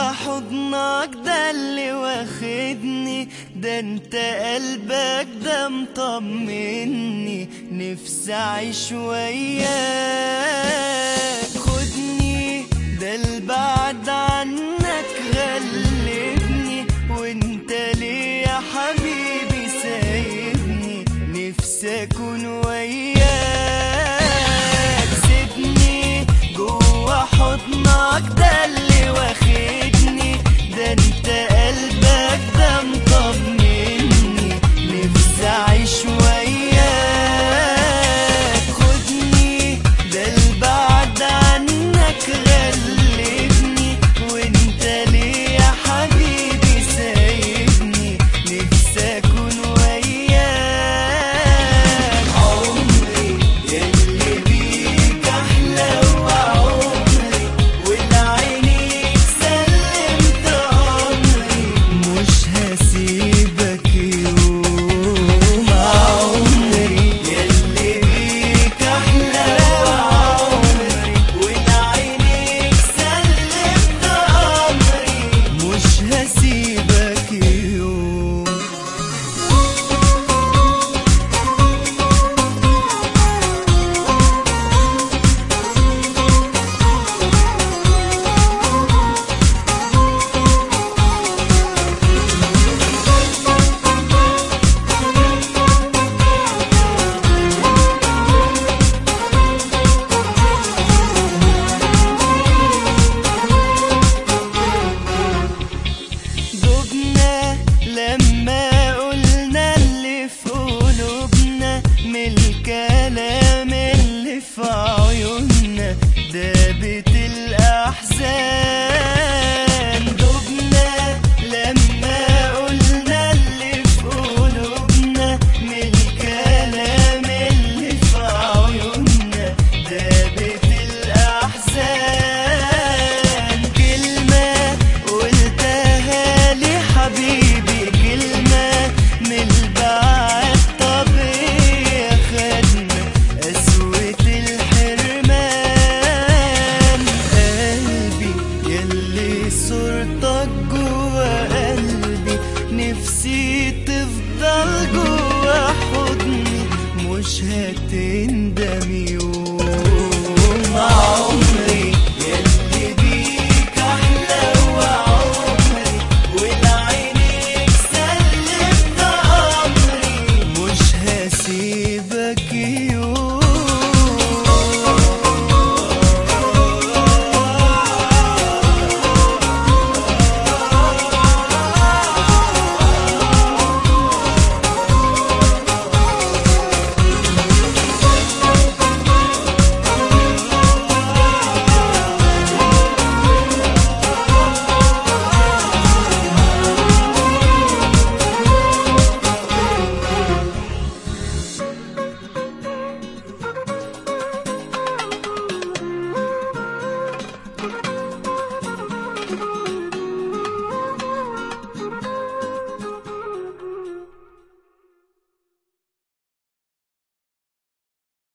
حضنك ده اللي واخدني ده انت قلبك ده مطمني نفسي اعيش وياك خدني ده البعد عنك غلبني وانت ليه يا حبيبي سايبني نفسي اكون وياك سيبني جوا حضنك ده اللي واخدني ده انت قلبك ده مطمني نفسي اعيش وياك خدني ده البعد عنك غلبني وانت ليه يا حبيبي سايبني نفسي اكون وياك عمري يلي بيك احلى وعمري ولعينيك سلمت امري مش هسيبك يوم عمري يلي بيك احلى وعمري ولعينيك سلمت امري مش هسيبك يوم دبنا لما قلنا اللي في قلوبنا من الكلام اللي في عيوننا دابت الأحزان دبنا لما قلنا اللي في قلوبنا من الكلام اللي في عيوننا دابت الأحزان كلمة قلتها لي حبيبي كلمة من البعد طبيعي خدنا قسوة الحرمان قلبي يلي صورتك جوا قلبي نفسي تفضل جوا حضني مش هتندم يوم